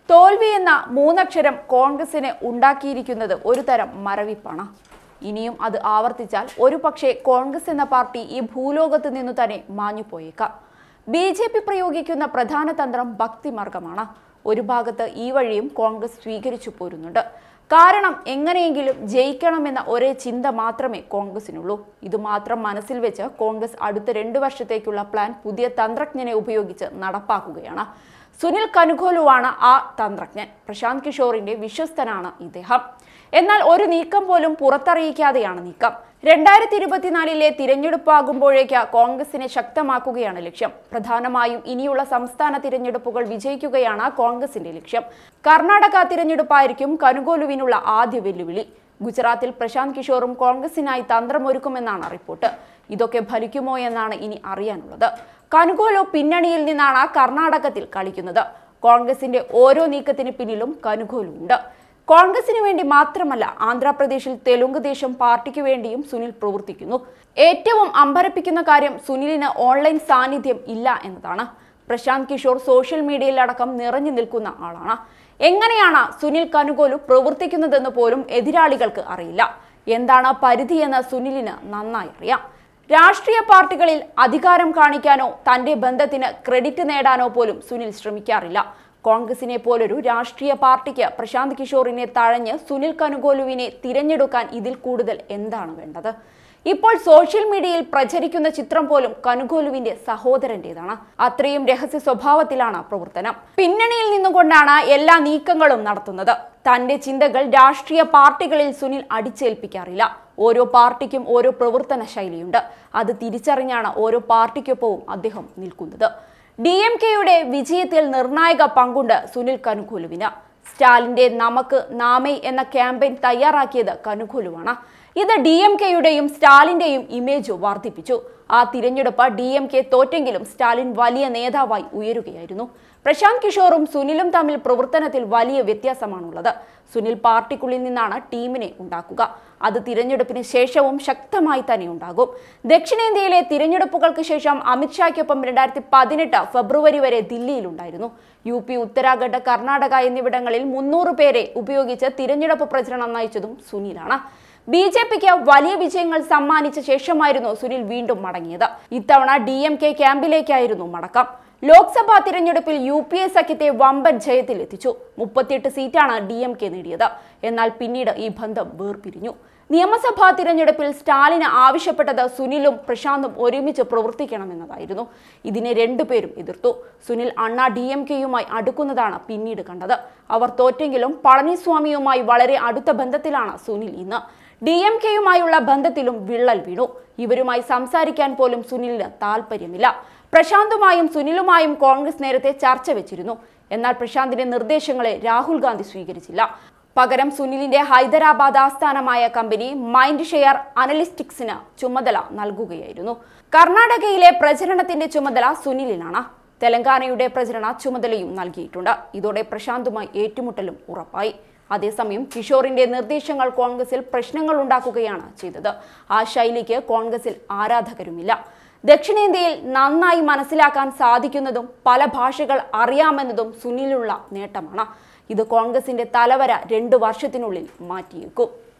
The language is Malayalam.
തോൽവി എന്ന മൂന്നക്ഷരം കോൺഗ്രസിന് ഉണ്ടാക്കിയിരിക്കുന്നത് ഒരു തരം മരവിപ്പാണ് ഇനിയും അത് ആവർത്തിച്ചാൽ ഒരു പക്ഷേ കോൺഗ്രസ് എന്ന പാർട്ടി ഈ ഭൂലോകത്ത് നിന്നു തന്നെ മാഞ്ഞു പോയേക്കാം ബി ജെ പി പ്രയോഗിക്കുന്ന പ്രധാന തന്ത്രം ഭക്തിമാർഗമാണ് ഒരു ഭാഗത്ത് ഈ വഴിയും കോൺഗ്രസ് സ്വീകരിച്ചു പോരുന്നുണ്ട് കാരണം എങ്ങനെയെങ്കിലും ജയിക്കണമെന്ന ഒരേ ചിന്ത മാത്രമേ കോൺഗ്രസിനുള്ളൂ ഇത് മാത്രം മനസ്സിൽ വെച്ച് കോൺഗ്രസ് അടുത്ത രണ്ടു വർഷത്തേക്കുള്ള പ്ലാൻ പുതിയ തന്ത്രജ്ഞനെ ഉപയോഗിച്ച് നടപ്പാക്കുകയാണ് സുനിൽ കനുഖോലുവാണ് ആ തന്ത്രജ്ഞൻ പ്രശാന്ത് കിഷോറിന്റെ വിശ്വസ്തനാണ് ഇദ്ദേഹം എന്നാൽ ഒരു നീക്കം പോലും പുറത്തറിയിക്കാതെയാണ് നീക്കം രണ്ടായിരത്തി ഇരുപത്തിനാലിലെ തിരഞ്ഞെടുപ്പാകുമ്പോഴേക്ക് കോൺഗ്രസിനെ ശക്തമാക്കുകയാണ് ലക്ഷ്യം പ്രധാനമായും ഇനിയുള്ള സംസ്ഥാന തിരഞ്ഞെടുപ്പുകൾ വിജയിക്കുകയാണ് കോൺഗ്രസിന്റെ ലക്ഷ്യം കർണാടക തിരഞ്ഞെടുപ്പായിരിക്കും കനുഗോലുവിനുള്ള ആദ്യ വെല്ലുവിളി ഗുജറാത്തിൽ പ്രശാന്ത് കിഷോറും കോൺഗ്രസിനായി തന്ത്രമൊരുക്കുമെന്നാണ് റിപ്പോർട്ട് ഇതൊക്കെ ഫലിക്കുമോ എന്നാണ് ഇനി അറിയാനുള്ളത് കനുഗോലു പിന്നണിയിൽ നിന്നാണ് കർണാടകത്തിൽ കളിക്കുന്നത് കോൺഗ്രസിന്റെ ഓരോ നീക്കത്തിന് പിന്നിലും കനുഗോലു ഉണ്ട് കോൺഗ്രസിന് വേണ്ടി മാത്രമല്ല ആന്ധ്രാപ്രദേശിൽ തെലുങ്ക് ദേശം പാർട്ടിക്ക് വേണ്ടിയും സുനിൽ പ്രവർത്തിക്കുന്നു ഏറ്റവും അമ്പരപ്പിക്കുന്ന കാര്യം സുനിലിന് ഓൺലൈൻ സാന്നിധ്യം ഇല്ല എന്നതാണ് പ്രശാന്ത് കിഷോർ സോഷ്യൽ മീഡിയയിലടക്കം നിറഞ്ഞു നിൽക്കുന്ന ആളാണ് എങ്ങനെയാണ് സുനിൽ കനുകോലു പ്രവർത്തിക്കുന്നതെന്ന് പോലും എതിരാളികൾക്ക് അറിയില്ല എന്താണ് പരിധിയെന്ന് സുനിലിന് നന്നായി അറിയാം രാഷ്ട്രീയ പാർട്ടികളിൽ അധികാരം കാണിക്കാനോ തന്റെ ബന്ധത്തിന് ക്രെഡിറ്റ് നേടാനോ പോലും സുനിൽ ശ്രമിക്കാറില്ല കോൺഗ്രസിനെ പോലൊരു രാഷ്ട്രീയ പാർട്ടിക്ക് പ്രശാന്ത് കിഷോറിനെ തഴഞ്ഞ് സുനിൽ കനുഗോലുവിനെ തിരഞ്ഞെടുക്കാൻ ഇതിൽ കൂടുതൽ എന്താണ് വേണ്ടത് ഇപ്പോൾ സോഷ്യൽ മീഡിയയിൽ പ്രചരിക്കുന്ന ചിത്രം പോലും കനുഗോലുവിന്റെ സഹോദരന്റേതാണ് അത്രയും രഹസ്യ സ്വഭാവത്തിലാണ് പ്രവർത്തനം പിന്നണിയിൽ നിന്നുകൊണ്ടാണ് എല്ലാ നീക്കങ്ങളും നടത്തുന്നത് തന്റെ ചിന്തകൾ രാഷ്ട്രീയ പാർട്ടികളിൽ സുനിൽ അടിച്ചേൽപ്പിക്കാറില്ല ഓരോ പാർട്ടിക്കും ഓരോ പ്രവർത്തന ശൈലിയുണ്ട് അത് തിരിച്ചറിഞ്ഞാണ് ഓരോ പാർട്ടിക്കൊപ്പവും അദ്ദേഹം നിൽക്കുന്നത് ഡി എം കെയുടെ വിജയത്തിൽ നിർണായക പങ്കുണ്ട് സുനിൽ കനുകൂലുവിന് സ്റ്റാലിന്റെ നമുക്ക് നാമേ എന്ന ക്യാമ്പയിൻ തയ്യാറാക്കിയത് കനുകൂലുവാണ് ഇത് ഡി എം കെയുടെയും സ്റ്റാലിന്റെയും ഇമേജ് വർദ്ധിപ്പിച്ചു ആ തിരഞ്ഞെടുപ്പ് ഡി എം കെ തോറ്റെങ്കിലും സ്റ്റാലിൻ വലിയ നേതാവായി ഉയരുകയായിരുന്നു പ്രശാന്ത് കിഷോറും സുനിലും തമ്മിൽ പ്രവർത്തനത്തിൽ വലിയ വ്യത്യാസമാണുള്ളത് സുനിൽ പാർട്ടിക്കുള്ളിൽ നിന്നാണ് ടീമിനെ ഉണ്ടാക്കുക അത് തിരഞ്ഞെടുപ്പിന് ശേഷവും ശക്തമായി തന്നെ ഉണ്ടാകും ദക്ഷിണേന്ത്യയിലെ തിരഞ്ഞെടുപ്പുകൾക്ക് ശേഷം അമിത്ഷായ്ക്കൊപ്പം രണ്ടായിരത്തി പതിനെട്ട് ഫെബ്രുവരി വരെ ദില്ലിയിലുണ്ടായിരുന്നു യു പി ഉത്തരാഖണ്ഡ് കർണാടക എന്നിവിടങ്ങളിൽ മുന്നൂറ് പേരെ ഉപയോഗിച്ച് തിരഞ്ഞെടുപ്പ് പ്രചരണം നയിച്ചതും സുനിലാണ് ബി ജെ പിക്ക് വലിയ വിജയങ്ങൾ സമ്മാനിച്ച ശേഷമായിരുന്നു സുനിൽ വീണ്ടും മടങ്ങിയത് ഇത്തവണ ഡി എം കെ ക്യാമ്പിലേക്കായിരുന്നു മടക്കം ലോക്സഭാ തിരഞ്ഞെടുപ്പിൽ യു പി എ സഖ്യത്തെ വമ്പൻ ജയത്തിലെത്തിച്ചു മുപ്പത്തിയെട്ട് സീറ്റാണ് ഡി എം കെ നേടിയത് എന്നാൽ പിന്നീട് ഈ ബന്ധം വേർപിരിഞ്ഞു നിയമസഭാ തിരഞ്ഞെടുപ്പിൽ സ്റ്റാലിന് ആവശ്യപ്പെട്ടത് സുനിലും പ്രശാന്തും ഒരുമിച്ച് പ്രവർത്തിക്കണമെന്നതായിരുന്നു ഇതിനെ രണ്ടുപേരും എതിർത്തു സുനിൽ അണ്ണ ഡി എം കെയുമായി അടുക്കുന്നതാണ് പിന്നീട് കണ്ടത് അവർ തോറ്റെങ്കിലും പളനിസ്വാമിയുമായി വളരെ അടുത്ത ബന്ധത്തിലാണ് സുനിൽ ഇന്ന് ഡി എം കെയുമായുള്ള ബന്ധത്തിലും വിള്ളൽ വീണു ഇവരുമായി സംസാരിക്കാൻ പോലും സുനിലിന് താല്പര്യമില്ല പ്രശാന്തുമായും സുനിലുമായും കോൺഗ്രസ് നേരത്തെ ചർച്ച വെച്ചിരുന്നു എന്നാൽ പ്രശാന്തിന്റെ നിർദ്ദേശങ്ങളെ രാഹുൽ ഗാന്ധി സ്വീകരിച്ചില്ല പകരം സുനിലിന്റെ ഹൈദരാബാദ് ആസ്ഥാനമായ കമ്പനി മൈൻഡ് ഷെയർ അനലിസ്റ്റിക്സിന് ചുമതല നൽകുകയായിരുന്നു കർണാടകയിലെ പ്രചരണത്തിന്റെ ചുമതല സുനിലിനാണ് തെലങ്കാനയുടെ പ്രചരണ ചുമതലയും നൽകിയിട്ടുണ്ട് ഇതോടെ പ്രശാന്തുമായി ഏറ്റുമുട്ടലും ഉറപ്പായി അതേസമയം കിഷോറിന്റെ നിർദ്ദേശങ്ങൾ കോൺഗ്രസിൽ പ്രശ്നങ്ങൾ ഉണ്ടാക്കുകയാണ് ചെയ്തത് ആ ശൈലിക്ക് കോൺഗ്രസിൽ ആരാധകരുമില്ല ദക്ഷിണേന്ത്യയിൽ നന്നായി മനസ്സിലാക്കാൻ സാധിക്കുന്നതും പല ഭാഷകൾ അറിയാമെന്നതും സുനിലുള്ള നേട്ടമാണ് ഇത് കോൺഗ്രസിന്റെ തലവര രണ്ടു വർഷത്തിനുള്ളിൽ മാറ്റിയേക്കും